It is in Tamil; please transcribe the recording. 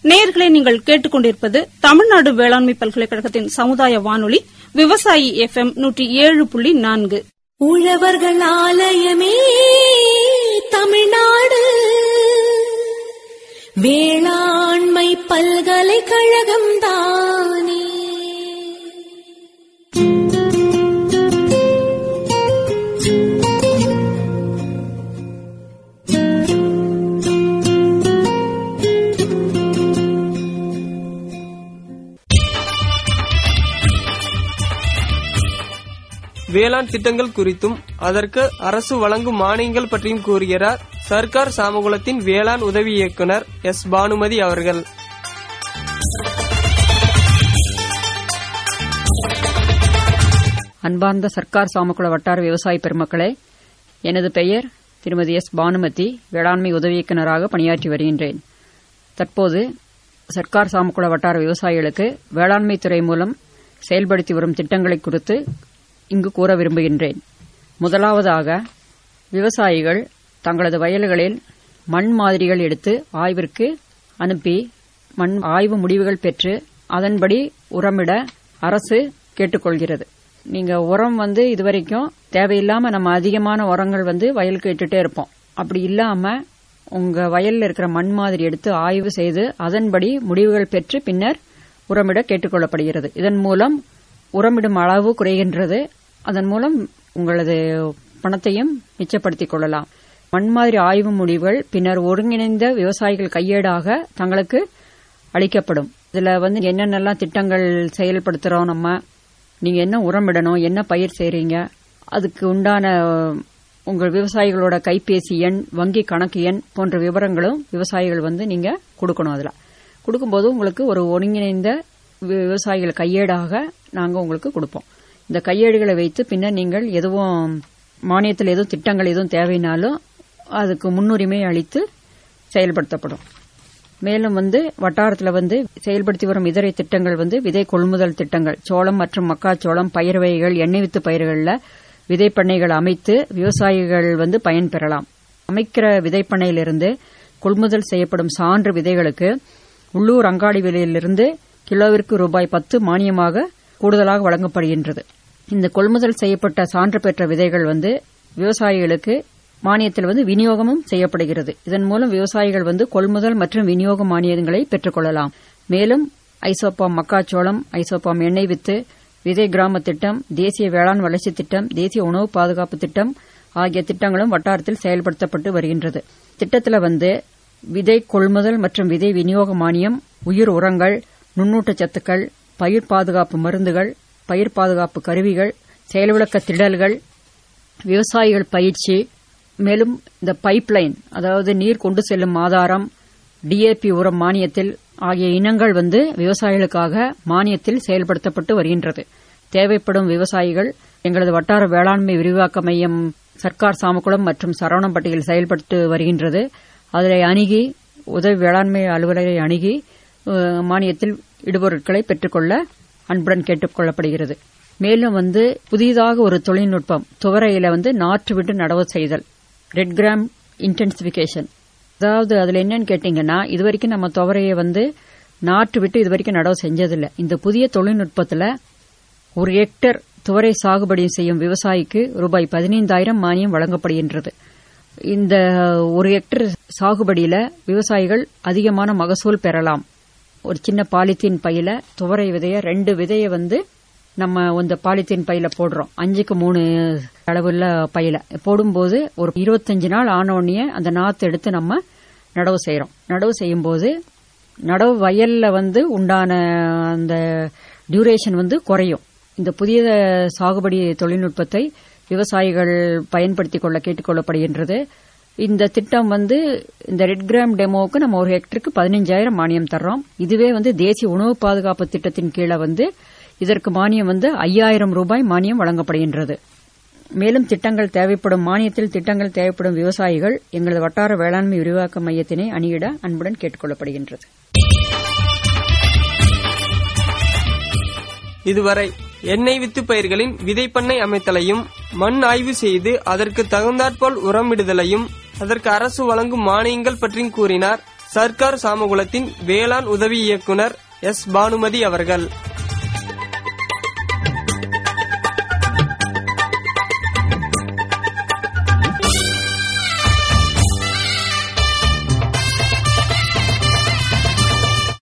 நேயர்களே நீங்கள் கேட்டுக்கொண்டிருப்பது தமிழ்நாடு வேளாண்மை பல்கலைக்கழகத்தின் சமுதாய வானொலி விவசாயி எஃப் எம் நூற்றி ஏழு புள்ளி நான்கு உழவர்கள் ஆலயமே தமிழ்நாடு வேளாண்மை பல்கலைக்கழகம் தானே வேளாண் திட்டங்கள் குறித்தும் அதற்கு அரசு வழங்கும் மானியங்கள் பற்றியும் கூறுகிறார் சர்க்கார் சாமகுளத்தின் வேளாண் உதவி இயக்குனர் எஸ் பானுமதி அவர்கள் அன்பார்ந்த சர்க்கார் சாமக்குள வட்டார விவசாய பெருமக்களே எனது பெயர் திருமதி எஸ் பானுமதி வேளாண்மை உதவி இயக்குநராக பணியாற்றி வருகின்றேன் தற்போது சர்க்கார் சாமக்குள வட்டார விவசாயிகளுக்கு வேளாண்மை துறை மூலம் செயல்படுத்தி வரும் திட்டங்களை குறித்து இங்கு கூற விரும்புகின்றேன் முதலாவதாக விவசாயிகள் தங்களது வயல்களில் மண் மாதிரிகள் எடுத்து ஆய்விற்கு அனுப்பி மண் ஆய்வு முடிவுகள் பெற்று அதன்படி உரமிட அரசு கேட்டுக்கொள்கிறது நீங்க உரம் வந்து இதுவரைக்கும் தேவையில்லாம நம்ம அதிகமான உரங்கள் வந்து வயலுக்கு இட்டுட்டே இருப்போம் அப்படி இல்லாம உங்க வயல்ல இருக்கிற மண் மாதிரி எடுத்து ஆய்வு செய்து அதன்படி முடிவுகள் பெற்று பின்னர் உரமிட கேட்டுக்கொள்ளப்படுகிறது இதன் மூலம் உரமிடும் அளவு குறைகின்றது அதன் மூலம் உங்களது பணத்தையும் மிச்சப்படுத்திக் கொள்ளலாம் மண் மாதிரி ஆய்வு முடிவுகள் பின்னர் ஒருங்கிணைந்த விவசாயிகள் கையேடாக தங்களுக்கு அளிக்கப்படும் இதுல வந்து என்னென்னலாம் திட்டங்கள் செயல்படுத்துறோம் நம்ம நீங்க என்ன உரமிடணும் என்ன பயிர் செய்றீங்க அதுக்கு உண்டான உங்கள் விவசாயிகளோட கைபேசி எண் வங்கி கணக்கு எண் போன்ற விவரங்களும் விவசாயிகள் வந்து நீங்க கொடுக்கணும் அதுல கொடுக்கும்போது உங்களுக்கு ஒரு ஒருங்கிணைந்த வி- விவசாயிகள் கையேடாக நாங்க உங்களுக்கு கொடுப்போம் இந்த கையேடுகளை வைத்து பின்னர் நீங்கள் எதுவும் மானியத்தில் எதுவும் திட்டங்கள் எதுவும் தேவைனாலும் அதுக்கு முன்னுரிமை அளித்து செயல்படுத்தப்படும் மேலும் வந்து வட்டாரத்தில் வந்து செயல்படுத்தி வரும் இதர திட்டங்கள் வந்து விதை கொள்முதல் திட்டங்கள் சோளம் மற்றும் மக்காச்சோளம் பயிர் வகைகள் எண்ணெய் வித்து பயிர்களில் விதைப்பண்ணைகள் அமைத்து விவசாயிகள் வந்து பயன்பெறலாம் அமைக்கிற விதைப்பண்ணையிலிருந்து கொள்முதல் செய்யப்படும் சான்று விதைகளுக்கு உள்ளூர் அங்காடி விலையிலிருந்து கிலோவிற்கு ரூபாய் பத்து மானியமாக கூடுதலாக வழங்கப்படுகின்றது இந்த கொள்முதல் செய்யப்பட்ட சான்று பெற்ற விதைகள் வந்து விவசாயிகளுக்கு மானியத்தில் வந்து விநியோகமும் செய்யப்படுகிறது இதன் மூலம் விவசாயிகள் வந்து கொள்முதல் மற்றும் விநியோக மானியங்களை பெற்றுக்கொள்ளலாம் மேலும் ஐசோப்பாம் மக்காச்சோளம் ஐசோப்பாம் எண்ணெய் வித்து விதை கிராம திட்டம் தேசிய வேளாண் வளர்ச்சி திட்டம் தேசிய உணவு பாதுகாப்பு திட்டம் ஆகிய திட்டங்களும் வட்டாரத்தில் செயல்படுத்தப்பட்டு வருகின்றது திட்டத்தில் வந்து விதை கொள்முதல் மற்றும் விதை விநியோக மானியம் உயிர் உரங்கள் நுண்ணூட்டச் சத்துக்கள் பயிர் பாதுகாப்பு மருந்துகள் பயிர் பாதுகாப்பு கருவிகள் செயல்விளக்க திடல்கள் விவசாயிகள் பயிற்சி மேலும் இந்த பைப்லைன் அதாவது நீர் கொண்டு செல்லும் ஆதாரம் டிஏபி உரம் மானியத்தில் ஆகிய இனங்கள் வந்து விவசாயிகளுக்காக மானியத்தில் செயல்படுத்தப்பட்டு வருகின்றது தேவைப்படும் விவசாயிகள் எங்களது வட்டார வேளாண்மை விரிவாக்க மையம் சர்க்கார் சாமக்குளம் மற்றும் சரவணம்பட்டியில் செயல்பட்டு வருகின்றது அதனை அணுகி உதவி வேளாண்மை அலுவலரை அணுகி அஹ், மானியத்தில் இடுபொருட்களை பெற்றுக்கொள்ள அன்புடன் கேட்டுக் கொள்ளப்படுகிறது மேலும் வந்து புதிதாக ஒரு தொழில்நுட்பம் துவரையில வந்து நாற்று விட்டு நடவு செய்தல் ரெட் கிராம் இன்டென்சிபிகேஷன் அதாவது அதுல என்னன்னு கேட்டீங்கன்னா இதுவரைக்கும் நம்ம துவரையை வந்து நாற்று விட்டு இதுவரைக்கும் நடவு செஞ்சதில்லை இந்த புதிய தொழில்நுட்பத்துல ஒரு ஹெக்டர் துவரை சாகுபடி செய்யும் விவசாயிக்கு ரூபாய் பதினைந்தாயிரம் மானியம் வழங்கப்படுகின்றது இந்த ஒரு ஹெக்டர் சாகுபடியில விவசாயிகள் அதிகமான மகசூல் பெறலாம் ஒரு சின்ன பாலித்தீன் பையில துவரை விதைய ரெண்டு விதைய வந்து நம்ம இந்த பாலித்தீன் பையில போடுறோம் அஞ்சுக்கு மூணு அளவுள்ள பையில போடும்போது ஒரு இருபத்தஞ்சு நாள் ஆனோடனே அந்த நாத்து எடுத்து நம்ம நடவு செய்யறோம் நடவு செய்யும்போது நடவு வயல்ல வந்து உண்டான அந்த டியூரேஷன் வந்து குறையும் இந்த புதிய சாகுபடி தொழில்நுட்பத்தை விவசாயிகள் பயன்படுத்திக் கொள்ள கேட்டுக்கொள்ளப்படுகின்றது இந்த திட்டம் வந்து இந்த ரெட் கிராம் டெமோவுக்கு நம்ம ஒரு ஹெக்டருக்கு பதினஞ்சாயிரம் மானியம் தர்றோம் இதுவே வந்து தேசிய உணவு பாதுகாப்பு திட்டத்தின் கீழே வந்து இதற்கு மானியம் வந்து ஐயாயிரம் ரூபாய் மானியம் வழங்கப்படுகின்றது மேலும் திட்டங்கள் தேவைப்படும் மானியத்தில் திட்டங்கள் தேவைப்படும் விவசாயிகள் எங்களது வட்டார வேளாண்மை விரிவாக்க மையத்தினை அணியிட அன்புடன் கேட்டுக்கொள்ளப்படுகின்றது இதுவரை எண்ணெய் வித்து பயிர்களின் விதைப்பண்ணை அமைத்தலையும் மண் ஆய்வு செய்து அதற்கு தகுந்தாற்போல் உரமிடுதலையும் அதற்கு அரசு வழங்கும் மானியங்கள் பற்றியும் கூறினார் சர்க்கார் சாமகுளத்தின் வேளாண் உதவி இயக்குனர் எஸ் பானுமதி அவர்கள்